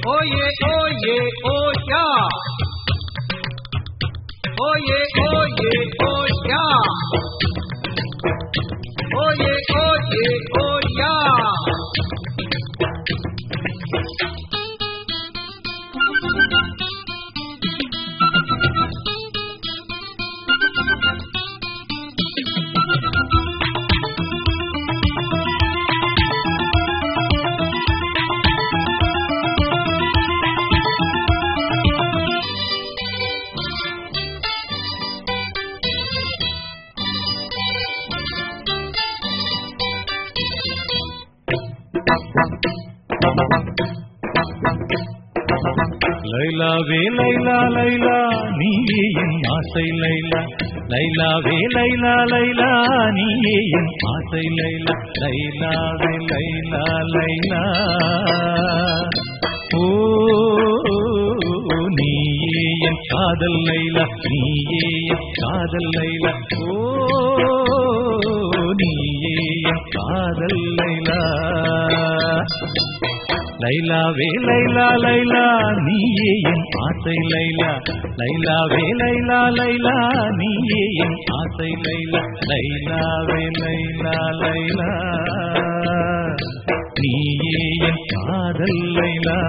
Oye, oye, oya. Oye, oye, oya. Oye, oye, oya. லைலாவே Laila Laila நீயே என் ஆசை லைலா லைலாவே லைலா லைலா நீயே என் ஆசை லைலா லைலாவே லைலா லைலா ஓ நீயே என் காதல் லைலா நீயே என் காதல் லைலா ஓ நீயே என் காதல் லைலா லைலாவே லைலா லைலா நீயே என் ஆசை லைலா லைலாவே லைலா லைலா நீயே என் ஆசை லைலா லைலாவே லைலா லைலா நீயே என் காதல் லைலா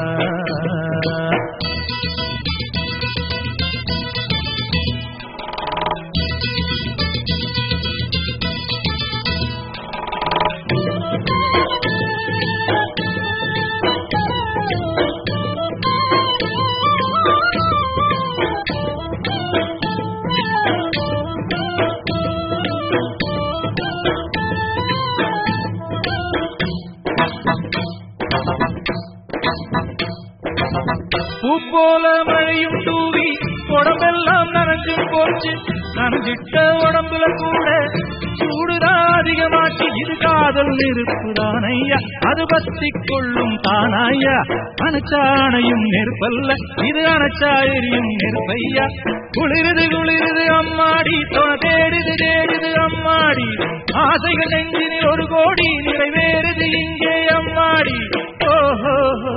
பூ போல மழையும் தூவி உடம்பெல்லாம் நனைஞ்சு போச்சு நனைஞ்சிட்ட உடம்புல கூட சூடுதான் அதிகமாச்சு இது காதல் நெருப்புதான் ஐயா அது பத்தி கொள்ளும் தானாயா அணைச்சாணையும் நெருப்பல்ல இது அணைச்சா எரியும் நெருப்பையா குளிருது குளிருது அம்மாடி தொண தேடுது தேடுது அம்மாடி ஆசைகள் நெஞ்சினில் ஒரு கோடி நிறைவேறுது இங்கே அம்மாடி ஓஹோ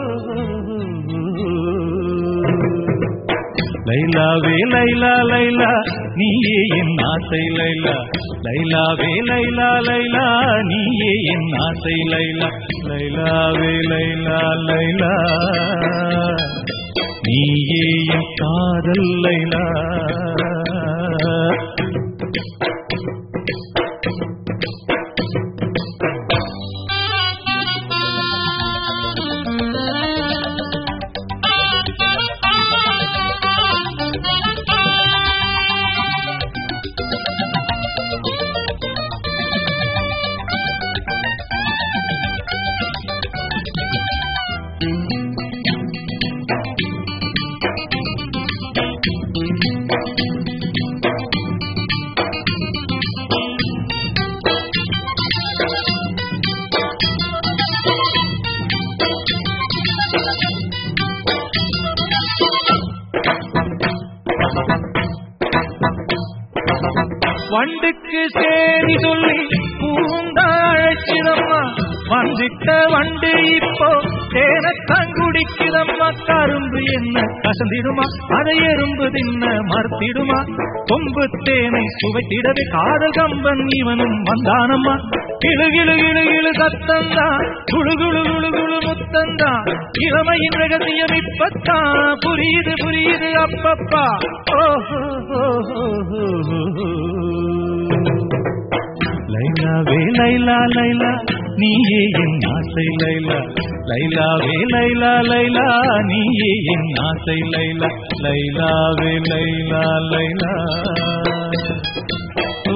லைலாவே லைலா லைலா நீயே என் ஆசை லைலா லைலாவே லைலா லைலா நீயே என் ஆசை லைலா லைலாவே லைலா லைலா நீயே என் காதல் லைலா வண்டுக்கு சேரி சொல்லி பூந்தா அழைச்சிதம்மா வந்துட்ட வண்டு இப்போ தேனத்தான் குடிக்குதம்மா கரும்பு என்ன கசந்திடுமா அதை எறும்பு தின்ன மறுத்திடுமா கொம்பு தேனை சுவைத்திடவே காதல் கம்பன் இவனும் வந்தானம்மா கிளு கிளு கிளு கிளு சத்தந்தா குழு குழு குழு குழு முத்தந்தா இளமையின் ரகசியம் இப்பத்தான் புரியுது புரியுது அப்பப்பா ஓஹோ லைலாவே லைலா லைலா நீயே என் ஆசை லைலா லைலாவே லைலா லைலா நீயே என் ஆசை லைலா லைலாவே லைலா லைலா ஓ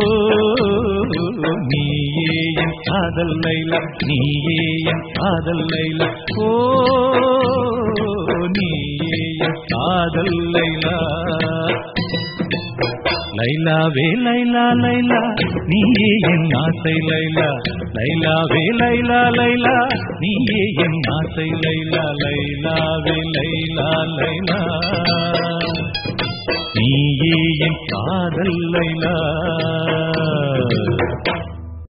நீயே என் காதல் லைலா நீயே என் காதல் லைலா ஓ நீயே என் காதல் லைலா லைலாவே லைலா லைலா நீயே என் ஆசை லைலா லைலாவே லைலா லைலா நீயே என் ஆசை லைலா லைலாவே லைலா லைலா நீயே என் காதல் லைலா